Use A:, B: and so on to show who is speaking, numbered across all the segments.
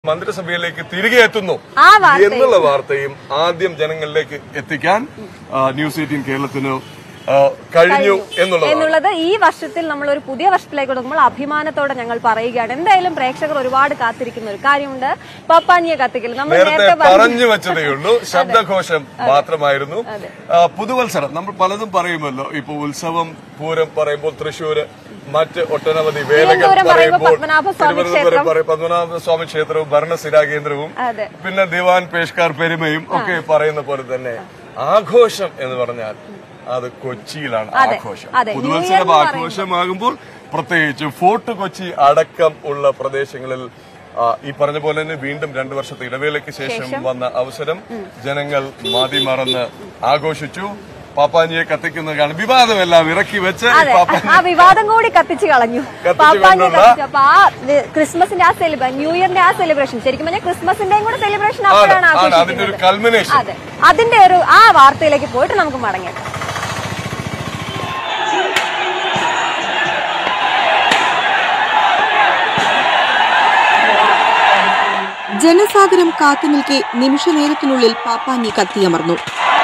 A: മന്ത്രിസഭയിലേക്ക് തിരികെ എത്തുന്നു
B: ആ വാർത്തയും.
A: എന്നുള്ള വാർത്തയും ആദ്യം ജനങ്ങളിലേക്ക് എത്തിക്കാൻ ആ, ന്യൂസ് എയ്റ്റീൻ കേരളത്തിന് ആ, കഴിഞ്ഞു എന്നുള്ളതാണ്
B: എന്നുള്ളത് ഈ വർഷത്തിൽ നമ്മൾ ഒരു പുതിയ വർഷത്തിലേക്ക് കൊടുക്കുമ്പോൾ അഭിമാനത്തോടെ ഞങ്ങൾ പറയുകയാണ് എന്തായാലും പ്രേക്ഷകർ ഒരുപാട് കാത്തിരിക്കുന്ന ഒരു കാര്യമുണ്ട് പപ്പാനിയെ കത്തിക്കൽ നമ്മൾ
A: നേരത്തെ
B: നേരത്തെ പറഞ്ഞു
A: പറഞ്ഞു വെച്ചതേ ഉള്ളൂ ശബ്ദഘോഷം മാത്രമായിരുന്നു ആ, പുതുവത്സരം നമ്മൾ പലതും പറയുമല്ലോ ഇപ്പൊ ഉത്സവം പൂരം പറയുമ്പോൾ തൃശ്ശൂര് മറ്റ് ഒട്ടനവധി വേലകൾ
B: തിരുവനന്തപുരം പറയുമ്പോൾ
A: പറയുമ്പോൾ
B: പത്മനാഭസ്വാമി
A: തിരുവനന്തപുരം
B: ക്ഷേത്രം.
A: പറയും പത്മനാഭസ്വാമി ക്ഷേത്രവും ഭരണസ്ഥിരാ കേന്ദ്രവും
B: അതെ
A: പിന്നെ ദിവാൻ പേഷ്കാർ പെരുമയും ഒക്കെ പറയുന്ന പോലെ തന്നെ ആഘോഷം എന്ന് പറഞ്ഞാൽ അത് കൊച്ചിയിലാണ്
B: അതെ,
A: ആഘോഷം
B: അതെ. ന്യൂ ഇയർ
A: പുതുവത്സരം
B: എന്ന്
A: ആഘോഷമാകുമ്പോൾ പ്രത്യേകിച്ച് ഫോർട്ട് കൊച്ചി അടക്കം ഉള്ള പ്രദേശങ്ങളിൽ ആ, ഈ പറഞ്ഞ പോലെ തന്നെ വീണ്ടും രണ്ടു വർഷത്തെ ഇടവേളയ്ക്ക് ശേഷം വന്ന അവസരം ജനങ്ങൾ മതിമറന്ന് ആഘോഷിച്ചു പാപ്പാനിയെ കത്തിക്കുന്നത് കാണും വിവാദമെല്ലാം ഇറക്കി വെച്ച് ഈ
B: അതെ
A: പാപ്പാനി
B: ആ വിവാദം കൂടി കത്തിച്ച് കളഞ്ഞു
A: കത്തിച്ച്
B: പാപ്പാനിയെ
A: കൊണ്ടുള്ള-
B: കത്തിച്ചു അപ്പൊ ആ വി- ക്രിസ്മസിന്റെ ആ സെലിബ്രേഷൻ ന്യൂ ഇയറിന്റെ ആ സെലിബ്രേഷൻ ശരിക്കും പറഞ്ഞാൽ ക്രിസ്മസിന്റെയും കൂടെ സെലിബ്രേഷൻ
A: ആണ്,
B: അപ്പോഴാണ്
A: ആണ്. അതിന്റെ ഒരു
B: ആഘോഷിക്കുന്നത്
A: കൾമിനേഷൻ
B: അതെ അതിന്റെ ഒരു ആ വാർത്തയിലേക്ക് പോയിട്ട് നമുക്ക് മടങ്ങിയേക്കാം
C: ജനസാഗരം കാത്തുനിൽക്കെ നിമിഷനേരത്തിനുള്ളിൽ പാപ്പാഞ്ഞി കത്തിയമർന്നു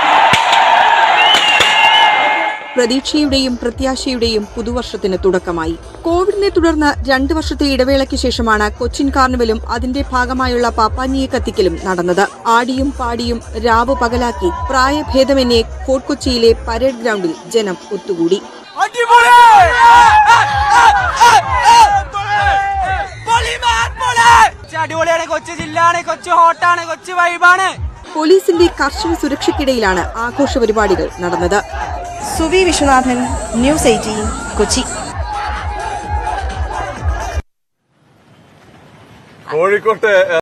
C: പ്രതീക്ഷയുടെയും പ്രത്യാശയുടെയും പുതുവർഷത്തിന് തുടക്കമായി കോവിഡിനെ തുടർന്ന് രണ്ടു വർഷത്തെ ഇടവേളയ്ക്ക് ശേഷമാണ് കൊച്ചിൻ കാർണിവലും അതിന്റെ ഭാഗമായുള്ള പാപ്പാഞ്ഞിയെ കത്തിക്കലും നടന്നത് ആടിയും പാടിയും രാവ് പകലാക്കി പ്രായഭേദമന്യേ ഫോർട്ട് കൊച്ചിയിലെ പരേഡ് ഗ്രൗണ്ടിൽ ജനം ഒത്തുകൂടി
D: അടിപൊളി പൊളിമാൻ പൊളി! കൊച്ചി അടിപൊളിയാണ് കൊച്ചു ജില്ലാണ് കൊച്ചു ഹോട്ടാണ് കൊച്ചു വൈബാണ്
C: പോലീസിന്റെ കർശന സുരക്ഷയ്ക്കിടയിലാണ് ആഘോഷ പരിപാടികൾ നടന്നത്
E: സുവി വിശ്വനാഥൻ ന്യൂസ് എയ്റ്റീൻ കൊച്ചി
A: കോഴിക്കോട്ട്